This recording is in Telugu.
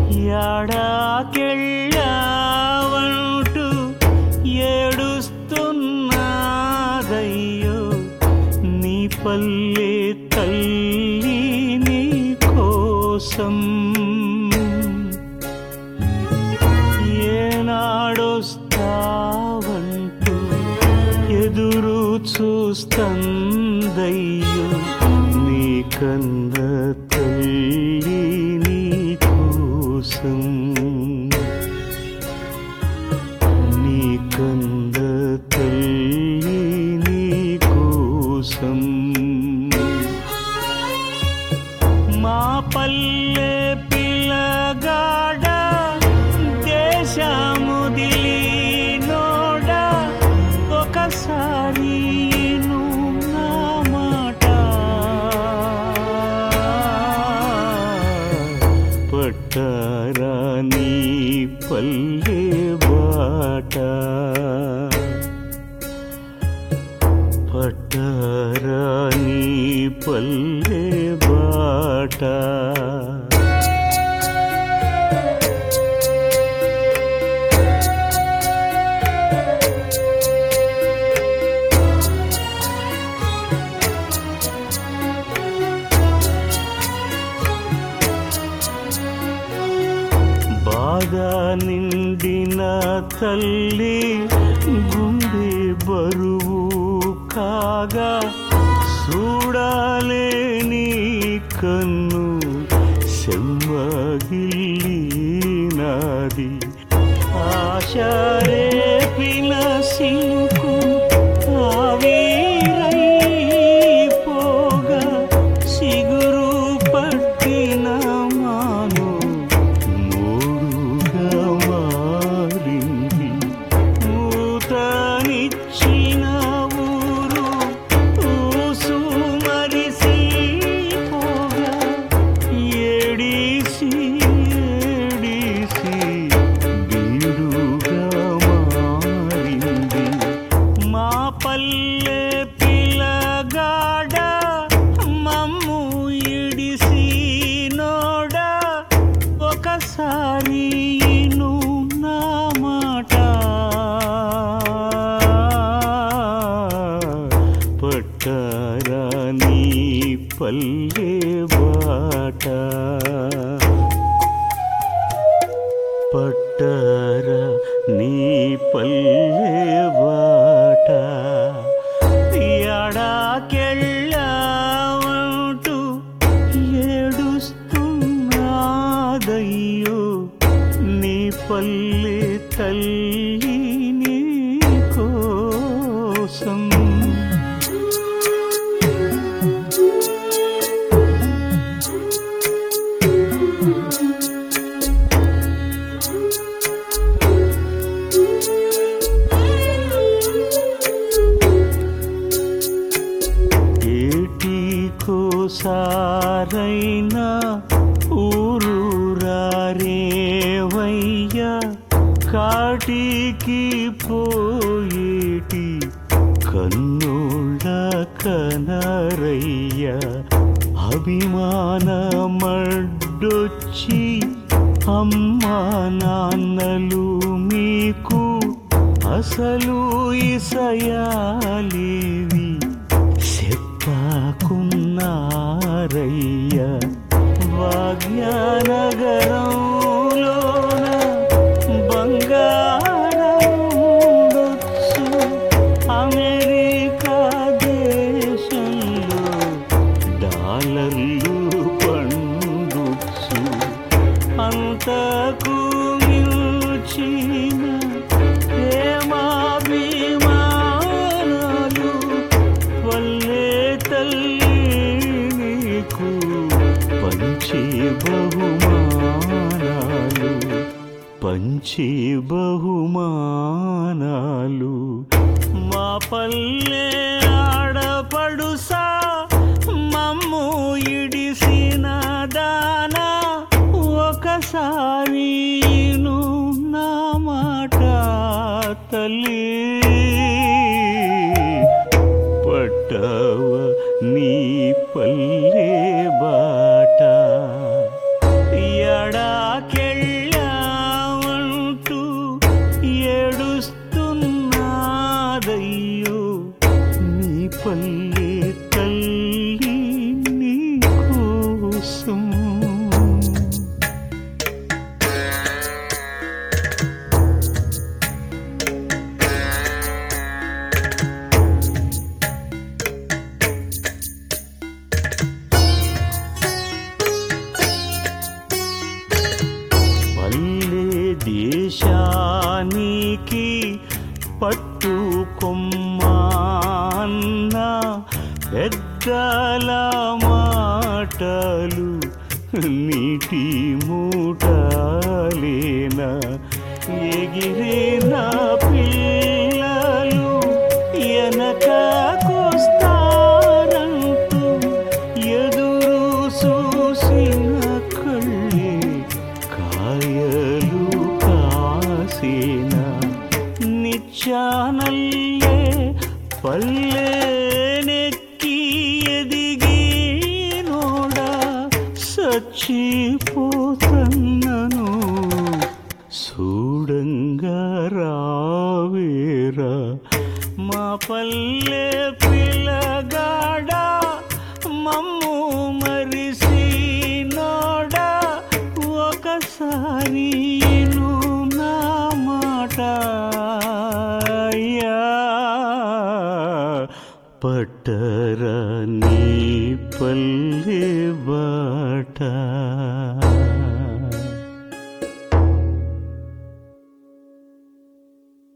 యాడాకెళ్ళావంటూ ఏడుస్తున్నాదయ్యో నీ పల్లె తల్లి నీ కోసం ఏనాడొస్తావంటూ ఎదురు చూస్తందయ్యో నీ కన్న తల్లి నీ కోసం నీ కన్న తల్లి నీ కోసం మా పల్లె పిల్లగాడ దేశముదిలి నోడ ఒకసారి నువ్వు నా మాట పట్టారా నీ పల్లె బాట పట్టారా నీ పల్లె బాట బాధ నిండిన తల్లి గుండె బరువు కాగా చూడాలే నీ కన్ను సెమ్మగిల్లి నాది ఆశారే పిలసినుకు ఆవిరైపోగా సిగురు పట్టిన మాను మూడుగా మారింది ఊతనిచ్చిన ఊరు ఊసు మరిసి పోగా ఏడిసి ఏడిసి బీడుగా మారింది మా పల్లె పిల్లగాడ మమ్ము ఇడిసి నోడ ఒకసారి నువ్వు నా మాట పట్టారా నీ పల్లె బాట పట్టారా నీ పల్లె బాట ఎడాకెళ్ళావంటూ ఏడుస్తున్నాదయ్యో నీ పల్లె తల్లి నీ కోసం ఏటికోసారైనా ఊరు రారేవయ్యా కాటికి పోయేటి కన్నుళ్ళ కనరయ్యా అభిమానమడ్డొచ్చి అమ్మా నాన్నలు మీకు అసలు ఇసయాలేవి చెప్పకున్నారయ్య భాగ్యనగరంలోన బంగారముండొచ్చు అమెరికా దేశంలో డాలర్లు పండుచ్చు అంతకు మిల్చిన ప్రేమాభిమానాలు వల్లే తల్లి నీకు పంచే బహుమానాలు పంచే బహుమానాలు మా పల్లె ఆడపడుసా మమ్ము ఇడిసిన దానా ఒకసారి నువ్వు నా మాట తల్లి పట్టవ నీ పల్లె బాట ఎడాకెళ్ళ పనికి పట్టు కొమ్మాన్న పెద్దల మాటలు నీటి మూటలేన ఎగిరిన పిల్లలు వెనకకొస్తారంటూ ఎదురు చూసిన కళ్ళే కాయలు కాసిన నిచ్చానల్లే పల్లెనెక్కి ఎదిగి నోడా సచ్చిపోతన్నను చూడంగా రావేరా మా పల్లె పిల్లగాడ మమ్ము మరిసి నోడా ఒకసారి ఇను నా మాట అయ్యా పట్టరా నీ పల్లె బాట